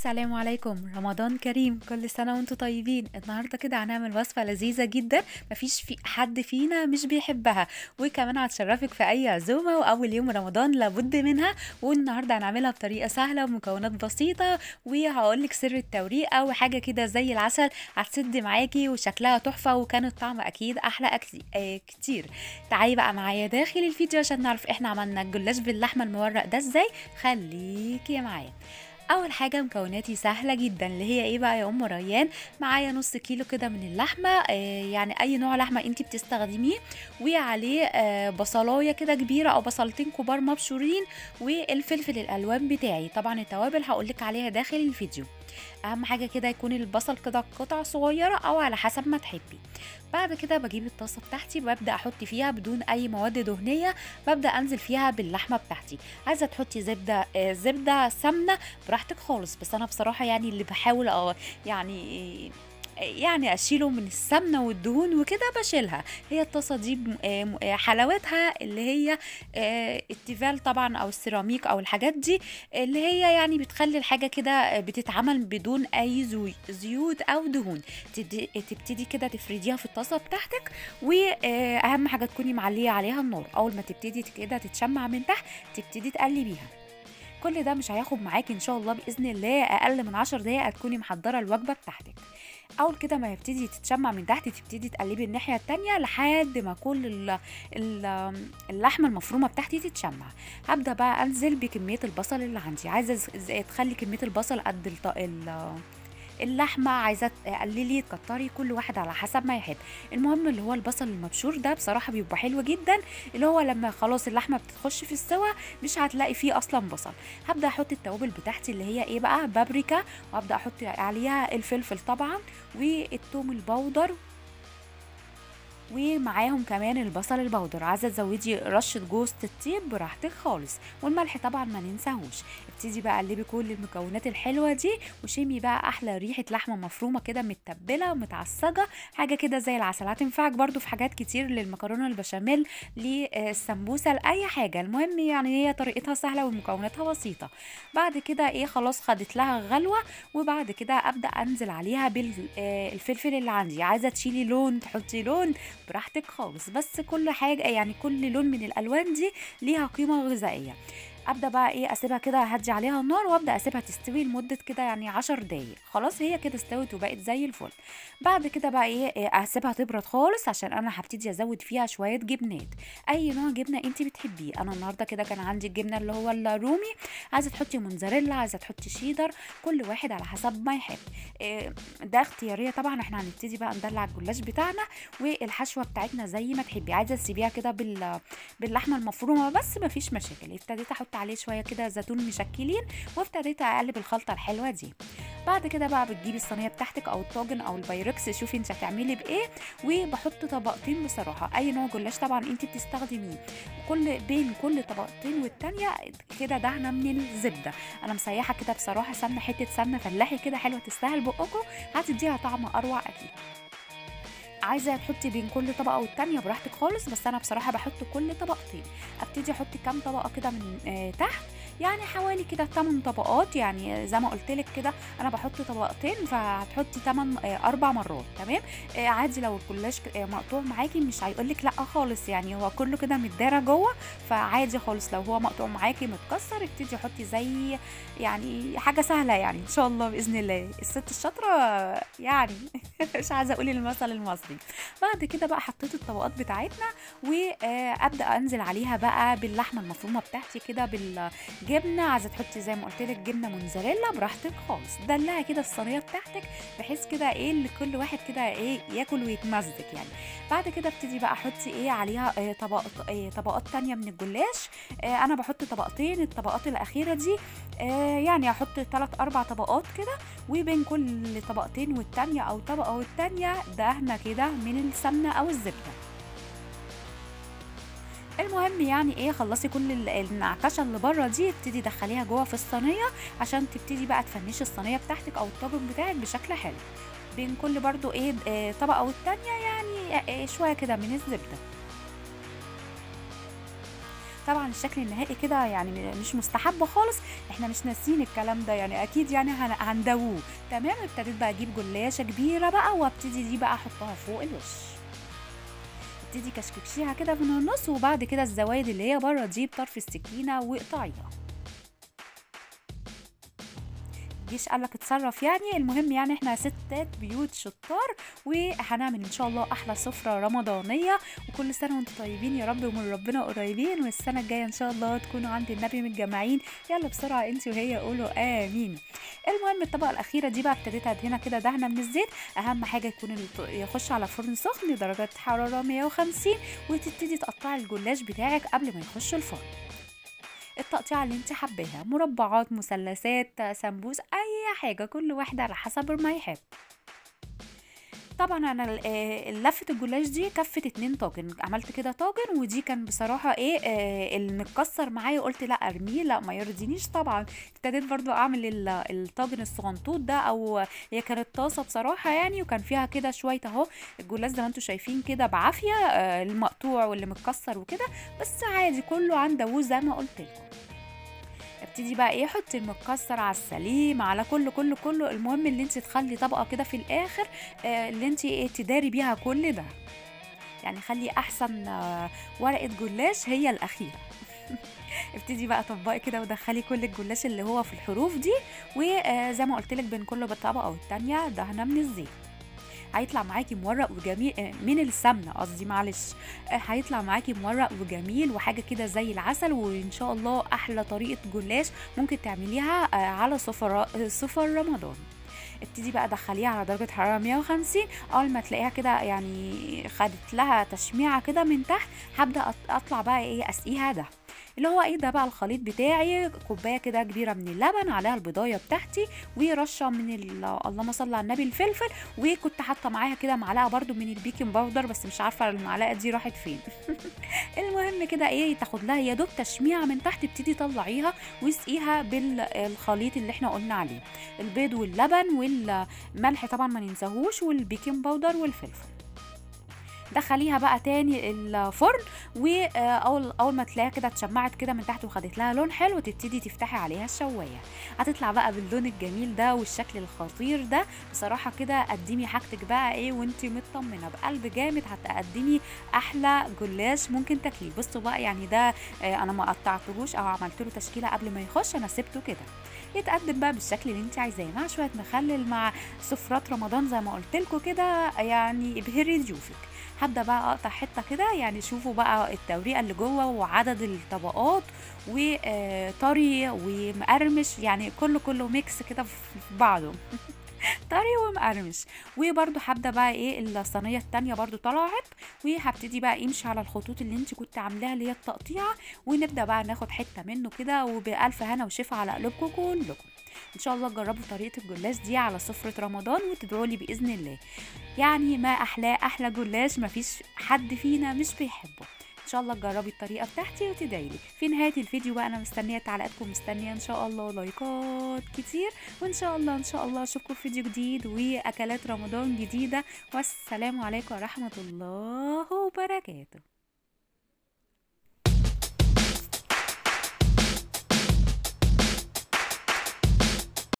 السلام عليكم رمضان كريم كل سنة وانتم طيبين النهاردة كده هنعمل وصفة لذيذة جدا مفيش في حد فينا مش بيحبها وكمان هتشرفك في أي عزومة وأول يوم رمضان لابد منها والنهاردة هنعملها بطريقة سهلة ومكونات بسيطة وهقولك سر التوريقة وحاجة كده زي العسل هتسد معاكي وشكلها تحفة وكان الطعم أكيد أحلى أكتي- آه، كتير تعالي بقى معايا داخل الفيديو عشان نعرف احنا عملنا الجلاش باللحمة المورق ده ازاي خليكي معايا اول حاجه مكوناتي سهله جدا اللي هي ايه بقى يا ام ريان معايا نص كيلو كده من اللحمه آه يعني اي نوع لحمه انت بتستخدميه وعليه آه بصلايه كده كبيره او بصلتين كبار مبشورين والفلفل الالوان بتاعي طبعا التوابل هقولك عليها داخل الفيديو اهم حاجه كده يكون البصل كده قطع صغيره او على حسب ما تحبي بعد كده بجيب الطاسه بتاعتي ببدا احط فيها بدون اي مواد دهنيه ببدا انزل فيها باللحمه بتاعتي عايزه تحطي زبده آه زبده سمنه براحتك خالص بس انا بصراحه يعني اللي بحاول أو يعني يعني اشيله من السمنه والدهون وكده بشيلها هي الطاسه دي م- آه م- آه حلاوتها اللي هي آه، التيفال طبعا او السيراميك او الحاجات دي اللي هي يعني بتخلي الحاجه كده آه، بتتعمل بدون اي زوي- زيوت او دهون تبدي- تبتدي كده تفرديها في الطاسه بتاعتك واهم حاجه تكوني معليه عليها النار اول ما تبتدي كده تتشمع من تحت تبتدي تقلبيها كل ده مش هياخد معاكي ان شاء الله باذن الله اقل من عشر دقايق هتكوني محضره الوجبه بتاعتك اول كده ما يبتدي تتشمع من تحت تبتدي تقلبي الناحيه التانية لحد ما كل ال- ال- اللحمه المفرومه بتاعتي تتشمع هبدا بقى انزل بكميه البصل اللي عندي عايزه ز- ز- تخلي كميه البصل قد الط- ال- اللحمه عايزه تقللي تكتري كل واحد على حسب ما يحب المهم اللي هو البصل المبشور ده بصراحه بيبقى حلو جدا اللي هو لما خلاص اللحمه بتخش في السوا مش هتلاقي فيه اصلا بصل هبدا احط التوابل بتاعتي اللي هي ايه بقى بابريكا وابدا احط عليها الفلفل طبعا والثوم البودر ومعاهم كمان البصل البودر عايزه تزودي رشه جوز الطيب براحتك خالص والملح طبعا ما ننساهوش ابتدي بقى قلبي كل المكونات الحلوه دي وشمي بقى احلى ريحه لحمه مفرومه كده متبله ومتعصجه حاجه كده زي العسل هتنفعك برضو في حاجات كتير للمكرونه البشاميل للسمبوسه لاي حاجه المهم يعني هي طريقتها سهله ومكوناتها بسيطه بعد كده ايه خلاص خدت لها غلوه وبعد كده ابدا انزل عليها بالفلفل اللي عندي عايزه تشيلي لون تحطي لون براحتك خالص بس كل حاجه يعني كل لون من الالوان دي ليها قيمه غذائيه ابدا بقى ايه اسيبها كده اهدي عليها النار وابدا اسيبها تستوي لمده كده يعني عشر دقايق خلاص هي كده استوت وبقت زي الفل بعد كده بقى ايه إيه، اسيبها تبرد خالص عشان انا هبتدي ازود فيها شويه جبنات اي نوع جبنه انت بتحبيه انا النهارده كده كان عندي الجبنه اللي هو الرومي عايزه تحطي موتزاريلا عايزه تحطي شيدر كل واحد على حسب ما يحب إيه، ده اختياريه طبعا احنا هنبتدي بقى ندلع الجلاش بتاعنا والحشوه بتاعتنا زي ما تحبي عايزه تسيبيها كده بال باللحمه المفرومه بس مفيش مشاكل ابتديت احط عليه شويه كده زيتون مشكلين وابتديت اقلب الخلطه الحلوه دي بعد كده بقى بتجيبي الصينيه بتاعتك او الطاجن او البايركس شوفي انت هتعملي بايه وبحط طبقتين بصراحه اي نوع جلاش طبعا انت بتستخدميه كل بين كل طبقتين والتانية كده دهنه من الزبده انا مسيحه كده بصراحه سمنه حته سمنه فلاحي كده حلوه تستاهل بقكم هتديها طعم اروع اكيد عايزه تحطي بين كل طبقه والتانيه براحتك خالص بس انا بصراحه بحط كل طبقتين ابتدي احط كام طبقه كده من آه تحت يعني حوالي كده 8 طبقات يعني زي ما قلت لك كده انا بحط طبقتين فهتحطي 8 آه اربع مرات تمام آه عادي لو الجلاش ك- آه مقطوع معاكي مش هيقول لك لا خالص يعني هو كله كده متدارى جوه فعادي خالص لو هو مقطوع معاكي متكسر ابتدي حطي زي يعني حاجه سهله يعني ان شاء الله باذن الله الست الشاطره يعني مش عايزه اقول المثل المصري بعد كده بقى حطيت الطبقات بتاعتنا وابدا انزل عليها بقى باللحمه المفرومه بتاعتي كده بالجبنه عايزه تحطي زي ما قلت لك جبنه موتزاريلا براحتك خالص دلعي كده الصينيه بتاعتك بحيث كده ايه اللي كل واحد كده ايه ياكل ويتمزج يعني بعد كده ابتدي بقى احطي ايه عليها إيه طبق إيه طبقات تانية من الجلاش إيه انا بحط طبقتين الطبقات الاخيره دي إيه يعني احط ثلاث اربع طبقات كده وبين كل طبقتين والتانية او طبقة والتانية دهنة كده من السمنة او الزبدة المهم يعني ايه خلصي كل ال- النعكشه اللي بره دي ابتدي دخليها جوه في الصينيه عشان تبتدي بقى تفنشي الصينيه بتاعتك او الطاجن بتاعك بشكل حلو بين كل برضو ايه آه، طبقه والتانيه يعني آه، شويه كده من الزبده طبعا الشكل النهائي كده يعني م- مش مستحب خالص احنا مش ناسيين الكلام ده يعني اكيد يعني هن- هندووه تمام ابتديت بقى اجيب جلاشه كبيره بقى وابتدي دي بقى احطها فوق الوش ابتدي كشكشيها كده من النص وبعد كده الزوايد اللي هي بره دي بطرف السكينه واقطعيها جيش قالك اتصرف يعني المهم يعني احنا ستات بيوت شطار وهنعمل ان شاء الله احلى سفره رمضانيه وكل سنه وانتم طيبين يا رب ومن ربنا قريبين والسنه الجايه ان شاء الله تكونوا عند النبي متجمعين يلا بسرعه انت وهي قولوا امين المهم الطبقه الاخيره دي بقى ابتديت ادهنها كده دهنه من الزيت اهم حاجه يكون الط- يخش على فرن سخن درجه حراره 150 وتبتدي تقطعي الجلاش بتاعك قبل ما يخش الفرن التقطيعة اللي انت حباها مربعات مثلثات سمبوس اي حاجة كل واحد على حسب ما يحب طبعا انا ال- آه، لفه الجلاش دي كفت اتنين طاجن عملت كده طاجن ودي كان بصراحه ايه آه المتكسر معايا قلت لا ارميه لا ما يرضينيش طبعا ابتديت برضو اعمل ال- الطاجن الصغنطوط ده او هي كانت طاسه بصراحه يعني وكان فيها كده شويه اهو الجلاش زي ما انتم شايفين كده بعافيه آه المقطوع واللي متكسر وكده بس عادي كله عند ابوه زي ما قلت لكم ابتدي بقى ايه حطي المتكسر على السليم على كله كله كله المهم اللي انت تخلي طبقه كده في الاخر آه، اللي انت ايه تداري بيها كل ده يعني خلي احسن آه، ورقه جلاش هي الاخيره ابتدي بقى طبقي كده ودخلي كل الجلاش اللي هو في الحروف دي وزي ما قلت لك بين كل طبقه والتانيه دهنه من الزيت هيطلع معاكي مورق وجميل آه، من السمنه قصدي معلش آه، هيطلع معاكي مورق وجميل وحاجه كده زي العسل وان شاء الله احلى طريقه جلاش ممكن تعمليها آه، على سفر سفر رمضان ابتدي بقى دخليها على درجه حراره 150 اول ما تلاقيها كده يعني خدت لها تشميعه كده من تحت هبدا أط- اطلع بقى ايه اسقيها ده اللي هو ايه ده بقى الخليط بتاعي كوبايه كده كبيره من اللبن عليها البضايه بتاعتي ورشه من ال- اللهم صل على النبي الفلفل وكنت حاطه معاها كده معلقه برده من البيكنج باودر بس مش عارفه المعلقه دي راحت فين المهم كده ايه تاخد لها يا دوب تشميعه من تحت تبتدي طلعيها واسقيها بالخليط اللي احنا قلنا عليه البيض واللبن والملح طبعا ما ننساهوش والبيكنج باودر والفلفل دخليها بقى تاني الفرن واول اول ما تلاقيها كده اتشمعت كده من تحت وخدت لها لون حلو تبتدي تفتحي عليها الشوايه هتطلع بقى باللون الجميل ده والشكل الخطير ده بصراحه كده قدمي حاجتك بقى ايه وانتي مطمنه بقلب جامد هتقدمي احلى جلاش ممكن تاكليه بصوا بقى يعني ده آه، انا ما قطعتهوش او عملت له تشكيله قبل ما يخش انا سبته كده يتقدم بقى بالشكل اللي انت عايزاه مع شويه مخلل مع سفرات رمضان زي ما قلت لكم كده يعني ابهري ضيوفك هبدا بقى اقطع حته كده يعني شوفوا بقى التوريقه اللي جوه وعدد الطبقات وطري ومقرمش يعني كله كله ميكس كده في بعضه طري ومقرمش وبرده هبدا بقى ايه الصينيه التانية برده طلعت وهبتدي بقى امشي على الخطوط اللي انت كنت عاملاها اللي هي التقطيعه ونبدا بقى ناخد حته منه كده وبالف هنا وشفا على قلوبكم كلكم ان شاء الله تجربوا طريقه الجلاش دي على سفره رمضان وتدعوا لي باذن الله يعني ما احلاه احلى جلاش مفيش حد فينا مش بيحبه ان شاء الله تجربي الطريقه بتاعتي وتدعي لي في نهايه الفيديو بقى انا مستنيه تعليقاتكم مستنيه ان شاء الله لايكات كتير وان شاء الله ان شاء الله اشوفكم في فيديو جديد واكلات رمضان جديده والسلام عليكم ورحمه الله وبركاته